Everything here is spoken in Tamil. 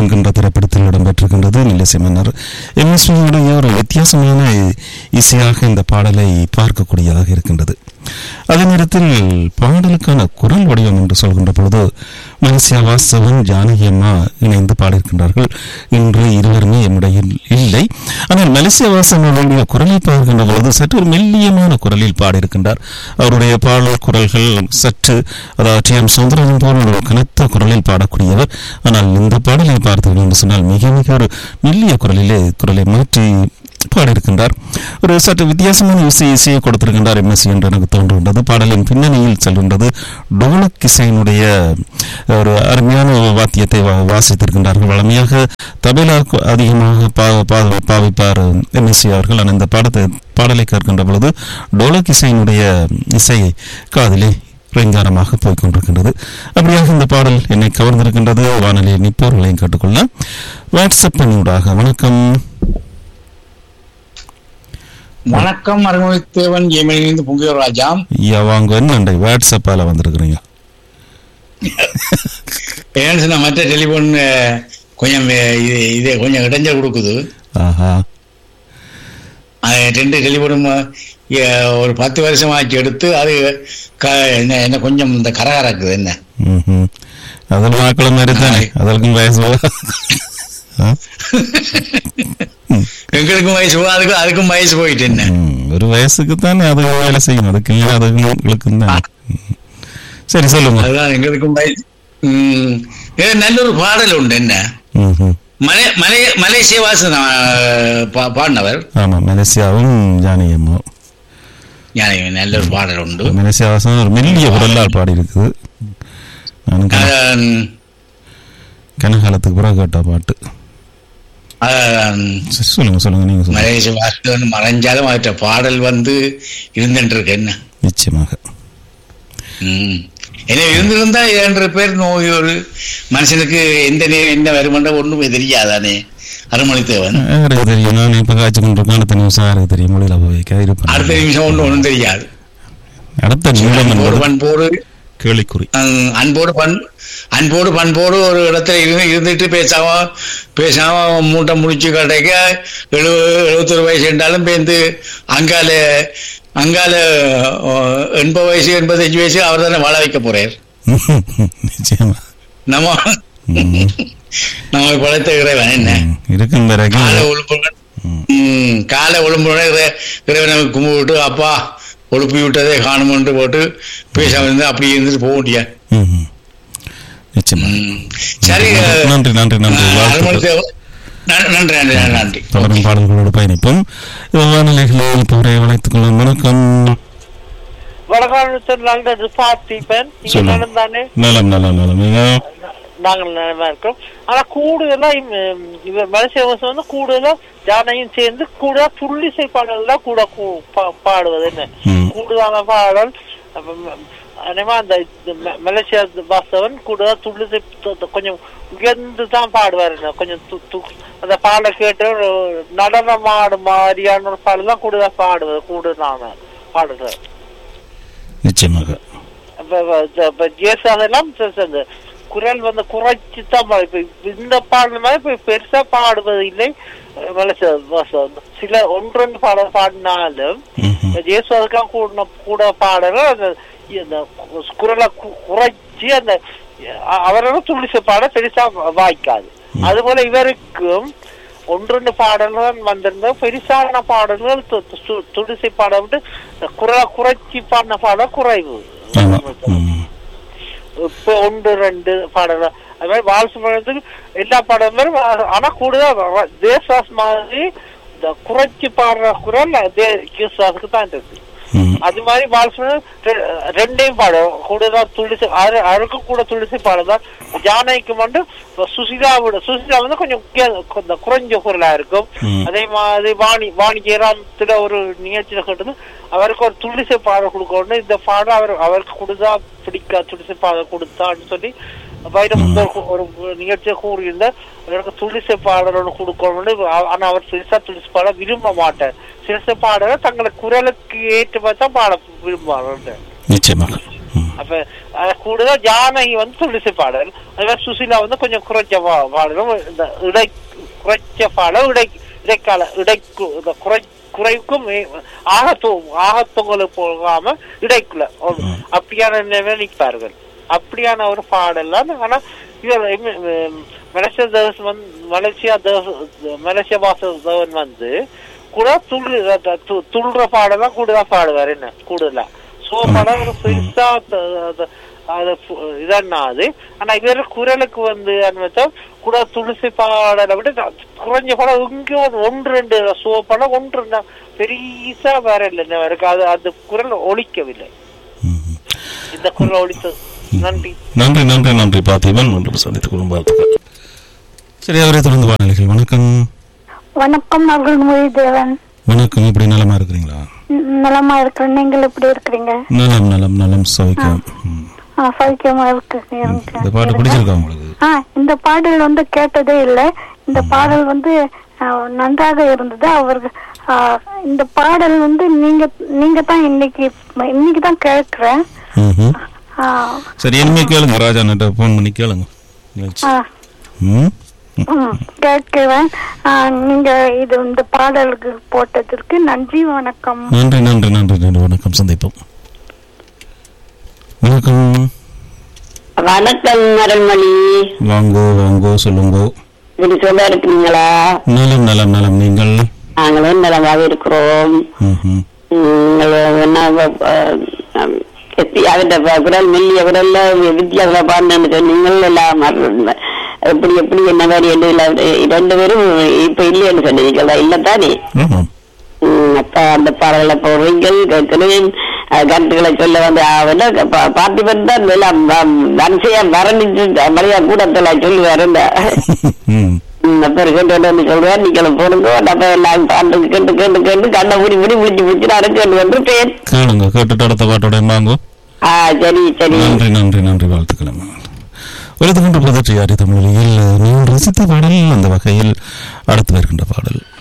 என்கின்ற திரைப்படத்தில் இடம்பெற்றிருக்கின்றது மெல்லிசை மன்னர் எம் எஸ் ஒரு வித்தியாசமான இசையாக இந்த பாடலை பார்க்கக்கூடியதாக இருக்கின்றது அதே நேரத்தில் பாடலுக்கான குரல் வடிவம் என்று சொல்கின்ற பொழுது மலேசியா வாசவன் ஜானகி அம்மா இணைந்து பாடியிருக்கின்றார்கள் இன்று இருவருமே என்னுடைய இல்லை ஆனால் மலேசியா வாசவன் அவருடைய குரலை பார்க்கின்ற பொழுது சற்று ஒரு மெல்லியமான குரலில் பாடியிருக்கின்றார் அவருடைய பாடல் குரல்கள் சற்று அதாவது டி எம் சுந்தரம் போல ஒரு கனத்த குரலில் பாடக்கூடியவர் ஆனால் இந்த பாடலை பார்த்தீர்கள் என்று சொன்னால் மிக மிக ஒரு மெல்லிய குரலிலே குரலை மாற்றி பாடியிருக்கின்றார் ஒரு சற்று வித்தியாசமான இசை இசையை கொடுத்திருக்கின்றார் எம்எஸ்சி என்று எனக்கு தோன்றுகின்றது பாடலின் பின்னணியில் செல்கின்றது டோலக் இசையினுடைய ஒரு அருமையான ஒரு வாத்தியத்தை வா- வாசித்திருக்கின்றார்கள் வளமையாக தபேலா கு- அதிகமாக பா பா- பாவிப்பார் எம்எஸ்சி அவர்கள் ஆனால் இந்த பாடத்தை பாடலை கேட்கின்ற பொழுது டோலக் இசையினுடைய இசை காதிலே ரிங்காரமாக போய்கொண்டிருக்கின்றது அப்படியாக இந்த பாடல் என்னை கவர்ந்திருக்கின்றது வானொலியில் நிற்பவர்களையும் கேட்டுக்கொள்ள வாட்ஸ்அப் பண்ணியூடாக வணக்கம் வணக்கம் அருமதித்தேவன் ஏமனிலிருந்து பொங்கியோர் ராஜாம் ஐயா வாங்க என்னண்டை வாட்ஸ்அப்பால் வந்திருக்கிறீங்க ஏன்னு சொன்னா மற்ற டெலிபோன் அஹ், கொஞ்சம் அஹ், இது இது கொஞ்சம் இடைஞ்சல் கொடுக்குது ஆஹா அது ரெண்டு டெலிபோனும் அஹ், ஒரு பத்து வருஷம் ஆச்சு எடுத்து அது க- என்ன என்ன கொஞ்சம் இந்த கரகரக்குது என்ன ம்ஹும். அதில் மாக்கள மாதிரி தானே அதற்கும் வயசு போல. ஆ? எங்களுக்கும் வயசு போ- அதுக்கும் அதுக்கும் வயசு போயிட்டு என்ன ம், ஒரு வயசுக்கு தானே அது வேலை செய்யும் அதுக்கு மேல அது உங்களுக்கும் தான் ம். சரி சொல்லுங்க அதுதான் எங்களுக்கும் வயசு ம், இது நல்ல ஒரு பாடல் உண்டு என்ன ம்ஹும். மலை மலை மலேசிய வாசன் அஹ், பா- பாடினவர் ஆமா மலேசியாவும் ஜானகியம்மாவும் ஞானி, நல்ல ஒரு பாடல் உண்டு மலேசியா வாசம் ஒரு மெல்லிய குரலால் பாடி இருக்குது நானும் கன- அஹ், கனகாலத்துக்கு பிறகு கேட்ட பாட்டு அஹ், சரி, சொல்லுங்க சொல்லுங்க நீங்க சொல்லுங்க மலேசிய வாசன் மறைஞ்சாலும் அவற்ற பாடல் வந்து இருந்துட்டு இருக்கு என்ன நிச்சயமாக ம். என்ன இருந்திருந்தா இரண்டு பேர் நோய் ஒரு மனுஷனுக்கு எந்த நேரம் என்ன வருமன்ற ஒண்ணுமே தெரியாதானே அருமணித்தேவன் யாருக்கு தெரியும் நான் இப்ப காய்ச்சி கொண்டிருக்கேன் அடுத்த நிமிஷம் யாருக்கு தெரியும் மொழியில போய் அடுத்த இருப்பேன் நிமிஷம் ஒண்ணு ஒண்ணும் தெரியாது அடுத்த நிமிடம் அன்போடு என்பது பண்போடு கேள்விக்குறி அஹ், அன்போடு பண் அன்போடு பண்போடு ஒரு இடத்துல இருந்து இருந்துட்டு பேசாம பேசாம மூட்டை முடிச்சு கடைக்க எழு எழுபத்தொரு வயசு என்றாலும் பேருந்து அங்கால அங்கால அஹ், எண்பது வயசு எண்பத்தஞ்சு வயசு அவர் தானே வாழ வைக்க போறார் நிச்சயமா நம்ம ம். நம்ம பழைத்த இறைவன் என்ன ம். இருக்கும் பிறகு காலை ஒழுப்புடன் ம், காலை ஒழும்புடன் இறை- இறைவனை கும்பிட்டு அப்பா ஒழுப்பி விட்டதே காணுமென்று போட்டு பேசாம இருந்து அப்படி இருந்துட்டு போக முடியாது ம், ம். நிச்சயமா ம். சரி நன்றி நன்றி நன்றி அஹ், வாழ்த்துக்கள் அருள்மொழி தேவ- நன்றி நன்றி நன்றி நன்றி தொடரும் பாடல்களோடு பயணிப்போம் வானிலைகளில் போரை வளைத்துக் கொள்ளும் வணக்கம் வடகாலத்தில் நாங்கள் பார்த்திப்பேன் நீங்க சொல்லுங்க. நலம் தானே நலம் நலம் நலம் நீங்க நாங்கள் நலமா இருக்கோம் ஆனா கூடுதலா இந்த- இவ மனுஷன் வந்து கூடுதலா ஜானையும் சேர்ந்து கூட துள்ளிசை பாடல் தான் கூட கூ- பா- பாடுவது என்ன ம். கூடுதலான பாடல் அப்ப ம- அதேமா அந்த இது ம- மலேசியா வாசவன் கூடுதலா துள்ளிசை த- த- கொஞ்சம் உயர்ந்து தான் பாடுவார் என்ன. கொஞ்சம் து- து- அந்த பாடலை கேட்டு ஒரு நடனம் ஆடு மாதிரியான ஒரு பாடல் தான் கூடுதலா பாடுவது கூடுதலான பாடுகள் நிச்சயமாக அப்ப- அப்ப- அப்ப- அப்ப ஜேசாஸ் எல்லாம் ச- ச- அந்த குரல் வந்து குறைச்சு தான் பாடு- இப்ப இந்த பாடல் மாதிரி இப்ப பெருசா பாடுவது இல்லை மனசு சில ஒன்றொன்று பாடல் பாடினாலும் ம்ஹும். ஜேசுவதுக்கெல்லாம் கூட கூட பாடலும் அந்த இந்த குரலை கு- குறைச்சு அந்த அ- அவரோட துளிச பாட பெருசா வா- வாய்க்காது அதுபோல இவருக்கும் ஒன்றொன்று பாடல்கள் வந்திருந்த பெருசான பாடல்கள் து- து- துளிசை பாட விட்டு குரலை குறைச்சி பாடின பாடல் குறைவு ஆமா ம். இப்ப ஒன்று ரெண்டு பாடல்கள் அது மாதிரி பாலசுப்ரமணியத்துக்கு எல்லா பாடலும் ஆனா கூடுதல் தேசாஸ் மாதிரி இந்த குறைச்சி பாடுற குரல் தேசாஸுக்கு தான் இருக்கு ம். அது மாதிரி பாலசுப்ரமணியம் ரெண்டையும் பாடும் கூடுதலா துளிசி அருக்கும் கூட துளிசி பாடுதான் ஜானகிக்கு மட்டும் சுசிலாவோட சுசிலா வந்து கொஞ்சம் உக்கிய- கொஞ்சம் குறைஞ்ச குரலா இருக்கும் ம். அதே மாதிரி வாணி வாணி ஜெயராமத்துல ஒரு நிகழ்ச்சியில கேட்டது அவருக்கு ஒரு துளிசை பாடல் கொடுக்கணும் இந்த பாடம் அவர் அவருக்கு கொடுத்தா பிடிக்கா துளிசை பாடல் கொடுத்தான்னு சொல்லி வைரமுத்து ஒரு நிகழ்ச்சியை கூறியிருந்தார் அவருக்கு துளிசை பாடல் ஒன்று கொடுக்கணும்னு ஆ- ஆனா அவர் சிறுசா துளிசை பாட விரும்ப மாட்டார் சிறுசை பாடல தங்களை குரலுக்கு ஏற்ற மாதிரி தான் பாட விரும்புவாங்க நிச்சயமாக ம். அப்ப அஹ், கூடுதலா ஜானகி வந்து துளிசி பாடல் அதுவே சுசிலா வந்து கொஞ்சம் குறைச்ச பா- பாடலும் இந்த இடை குறைச்ச பாடல் இடை இடைக்கால இடைக்கு இந்த குறை குறைக்கும் ஆகத்தோ ஆகத்தொங்கல போகாம இடைக்குள்ள ஒரு அப்படியான நிலைமையில நிற்பார்கள் அப்படியான ஒரு பாடல்லாம் ஆனா இவர் எம்- எம், மலேசியா தேவஸ் வந்து மலேசியா தேவ மலேசியா வாசவன் வந்து கூட துள்ளு த- து- துள்ளுற பாடலாம் கூடுதலா பாடுவார் என்ன கூடுதலா சோ படம் ஒரு பெருசா த- த- அது பு- இதன்னா அது ஆனா இவர் குரலுக்கு வந்து அனுமதிச்சா கூட துளசி பாடலை விட த- குறைஞ்ச படம் இங்கே ஒன்று ரெண்டு சோ படம் ஒன்று ரெண்டு பெரிசா வேற இல்லை இன்ன வரைக்கும் அது அந்த குரல் ஒழிக்கவில்லை ம். இந்த குரல் ஒழித்தது நன்றி நன்றி நன்றி நன்றி பார்த்திபன் மீண்டும் சந்தித்துக் கொள்ளும் வாழ்த்துக்கள் சரி அவரை தொடர்ந்து வானிலைகள் வணக்கம் வணக்கம் அருள்மொழி தேவன் வணக்கம் இப்படி நலமா இருக்கிறீங்களா ந- நலமா இருக்கிறேன் நீங்கள் எப்படி இருக்கிறீங்க நலம் நலம் நலம் சவிக்கம் ம். ஆ, சௌக்கியமா இருக்கு இந்த பாட்டு பிடிச்சிருக்கா உங்களுக்கு ஆ இந்த பாடல் வந்து கேட்டதே இல்லை இந்த பாடல் வந்து ஆ, நன்றாக இருந்தது அவருக்கு ஆ, இந்த பாடல் வந்து நீங்க நீங்க தான் இன்னைக்கு இன்னைக்கு தான் கேட்கிறேன் ம்ஹும். ஆ, சரி இனிமே கேளுங்க ராஜா நட்ட போன் பண்ணி கேளுங்க நிகழ்ச்சி. ஆ, ம் ம், கேட்கிறேன் ஆ, நீங்க இது இந்த பாடலுக்கு போட்டதற்கு நன்றி வணக்கம் நன்றி நன்றி நன்றி நன்றி வணக்கம் சந்திப்போம் வணக்கம் வணக்கம் அருள்மொழி வாங்கோ வாங்கோ சொல்லுங்கோ இப்படி சொல்ல இருக்கிறீங்களா நலம் நலம் நலம் நீங்கள் நாங்களும் நலமாக இருக்கிறோம் ம்ஹும். நீங்கள் என்ன அஹ், அஹ், எத்தி- அவருடைய ப- குரல் மெல்லிய குரல்ல வித்தியாச பாடினு சொன்னீங்கள் எல்லாம் மறந்து- எப்படி எப்படி என்ன மாதிரி என்ன இல்லை, இரண்டு பேரும் இப்ப இல்லைன்னு சொன்னீங்களா இல்லத்தானே ஆமாம் உம், அப்ப அந்த பாடல்களை போடுறீங்கள் கேட்கிறேன் அஹ், கருத்துக்களை சொல்ல வந்து அவன பார்த்திபன் தான் எல்லாம் வரிசையா வரணிச்சு மரியா கூடத்துல சொல்லுவாரு இந்த ம் பேர் கேட்டு வந்து சொல்றேன் நீங்களும் போடுங்க நம்ம எல்லாம் பாட்டு கேட்டு கேட்டு கேட்டு கண்ணை மூடி மூடி முடிச்சு முடிச்சு அரைச்சு வந்து பேர் கேளுங்க கேட்டுட்டு அடுத்த பாட்டோட வாங்கோ ஆ சரி சரி நன்றி நன்றி நன்றி வாழ்த்துக்கள் ஒரு கொண்டு புதற்றி யாரி தமிழில் நீங்கள் ரசித்த பாடல் அந்த வகையில் அடுத்து வருகின்ற பாடல்